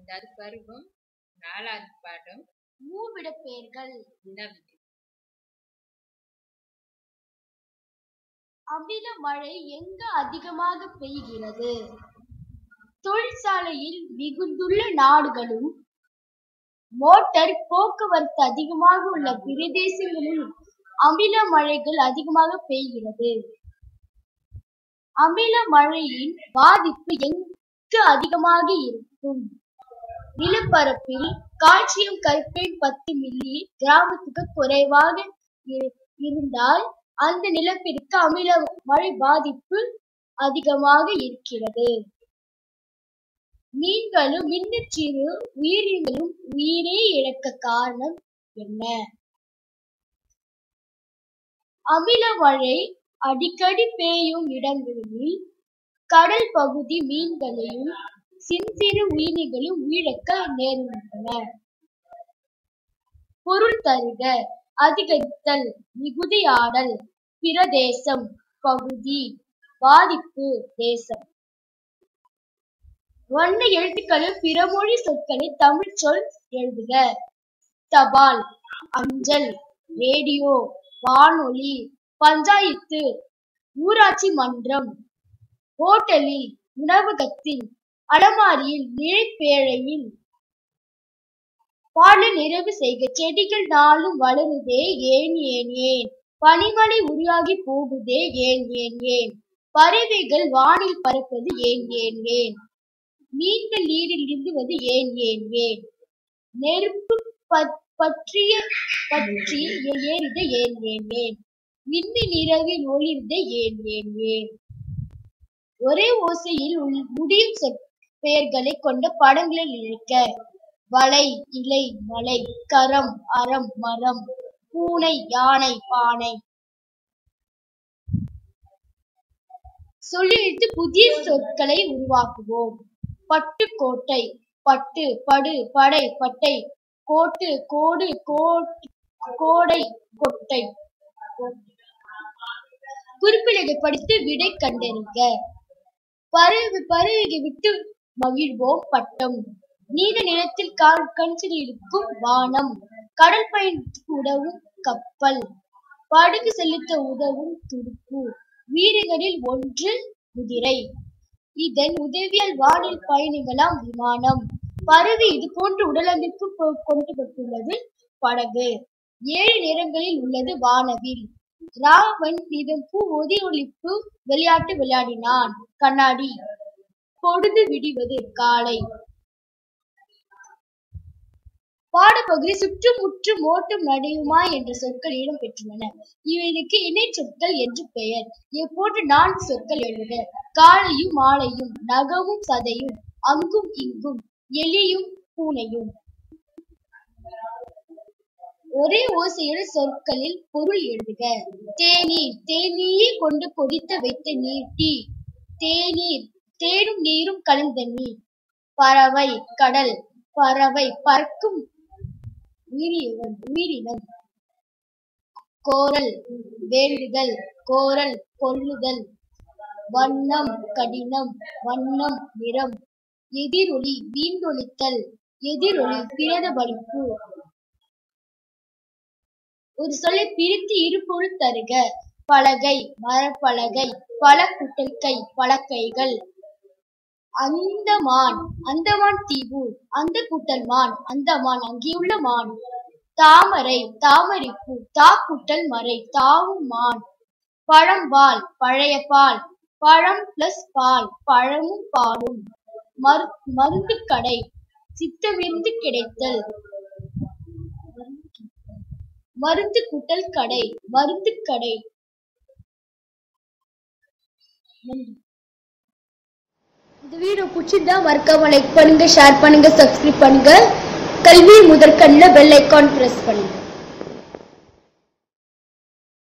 ஐந்தாவது பருவம் நாலாவது பாடம் மூவிட பெயர்கள் வினாவிடை அமில மழை எங்கு அதிகமாக பெய்கிறது தொழிற்சாலையில் மிகுந்துள்ள நாடுகளும் மோட்டார் போக்குவரத்து அதிகமாக உள்ள பிரதேசங்களில் அமில மழைகள் அதிகமாக பெய்கிறது அமில மழையின் பாதிப்பு எங்கு அதிகமாக இருக்கும் நிலப்பரப்பில் கால்சியம் கல்பேட் பத்து மில்லி கிராமத்துக்கு குறைவாக இரு- இருந்தால் அந்த நிலத்திற்கு அமில மழை பாதிப்பு அதிகமாக இருக்கிறது மீன்களும் மின்னச்சிறு உயிரினங்களும் உயிரை இழக்க காரணம் என்ன அமில மழை அடிக்கடி பெய்யும் இடங்களில் கடல் பகுதி மீன்களையும் சின்சிறு உயிரினங்களும் உயிரிழக்க நேர்கின்றன பொருள் தருக அதிகரித்தல் மிகுதியாடல் பிரதேசம் பகுதி பாதிப்பு தேசம் வண்ண எழுத்துக்களில் பிறமொழி சொற்களை தமிழ் சொல் எழுதுக தபால் அஞ்சல் ரேடியோ வானொலி பஞ்சாயத்து ஊராட்சி மன்றம் ஹோட்டலில் உணவகத்தில் அலமாரியில் நிழற்பேழையில் பாடலை நிறைவு செய்க செடிகள் நாளும் வளருதே ஏன் ஏன் ஏன் பனிமழை உருவாகி போகுதே ஏன் ஏன் ஏன் பறவைகள் வானில் பறப்பது ஏன் ஏன் ஏன் மீன்கள் நீரில் நீந்துவது ஏன் ஏன் ஏன் நெருப்பு பற்- பற்றிய பற்றி ஏறிட ஏன் ஏன் ஏன் விண்ணின் இரவில் ஒளிர்ந்த ஏன் ஏன் ஏன் ஒரே ஓசையில் உள்- முடியும் சொற் பெயர்களை கொண்ட படங்களை இழைக்க வலை இலை மலை கரம் அறம் மரம் பூனை யானை பானை சொல்லிழித்து புதிய சொற்களை உருவாக்குவோம் பட்டுக்கோட்டை பட்டு படு படை பட்டை கோட்டு கோடு கோட் கோடை கொட்டை குறிப்பிலகை படித்து விடை கண்டறிக பறவை பறவையை விட்டு மகிழ்வோம் பட்டம் நீல நிலத்தில் கால் கண்சில் இருக்கும் வானம் கடல் பயணத்துக்கு உதவும் கப்பல் படகு செலுத்த உதவும் துடுப்பு வீடுகளில் ஒன்று குதிரை இதன் உதவியால் வானில் பயணிகளாம் விமானம் பறவை இது போன்ற உடலமைப்பு கொ- கொண்டுபட்டுள்ளது படகு ஏழு நிறங்களில் உள்ளது வானவில் ராவன் இதன் பூ ஒளிப்பு விளையாட்டு விளையாடினான் கண்ணாடி பொழுது விடிவது காலை பாடப்பகுதி சுற்றுமுற்றும் ஓட்டும் நடையுமா என்ற சொற்கள் இடம்பெற்றுள்ளன இவைகளுக்கு இணை சொற்கள் என்று பெயர் இப்போன்று நான்கு சொற்கள் எழுதுக காலையும் மாலையும் நகமும் சதையும் அங்கும் இங்கும் எலியும் பூனையும் ஒரே ஓசையுடன் சொற்களில் பொருள் எழுதுக தேநீர் தேநீரை கொண்டு கொதித்த வைத்த நீர் டீ தேநீர் தேனும் நீரும் கலந்த நீர் பறவை கடல் பறவை பறக்கும் உயிரினம் உயிரினம் கோரல் வேண்டுதல் கோரல் கொல்லுதல் வண்ணம் கடினம் வண்ணம் நிறம் எதிரொலி வீண்டொலித்தல் எதிரொலி பிரதிபலிப்பு ஒரு சொல்லை பிரித்து இருபொருள் தருக பலகை மரப்பலகை பல குட்டல்கை பலகைகள் அந்தமான் அந்தமான் தீவு அந்த கூட்டல் மான் அந்தமான் அங்கேயுள்ள மான் தாமரை தாமரைப்பூ தாக்குட்டல் மறை தாவும் மான் பழம்பால் பழைய பால் பழம் பிளஸ் பால் பழமும் பாலும் மரு மருந்து கடை சித்தமிருந்து கிடைத்தல் மருந்து குட்டல் கடை மருந்து கடை நன்றி இந்த வீடியோ பிடிச்சிருந்தா மறக்காம லைக் பண்ணுங்க ஷேர் பண்ணுங்க சப்ஸ்கிரைப் பண்ணுங்க கல்வி முதற்கண்ணில் பெல் ஐக்கான் பிரஸ் பண்ணுங்க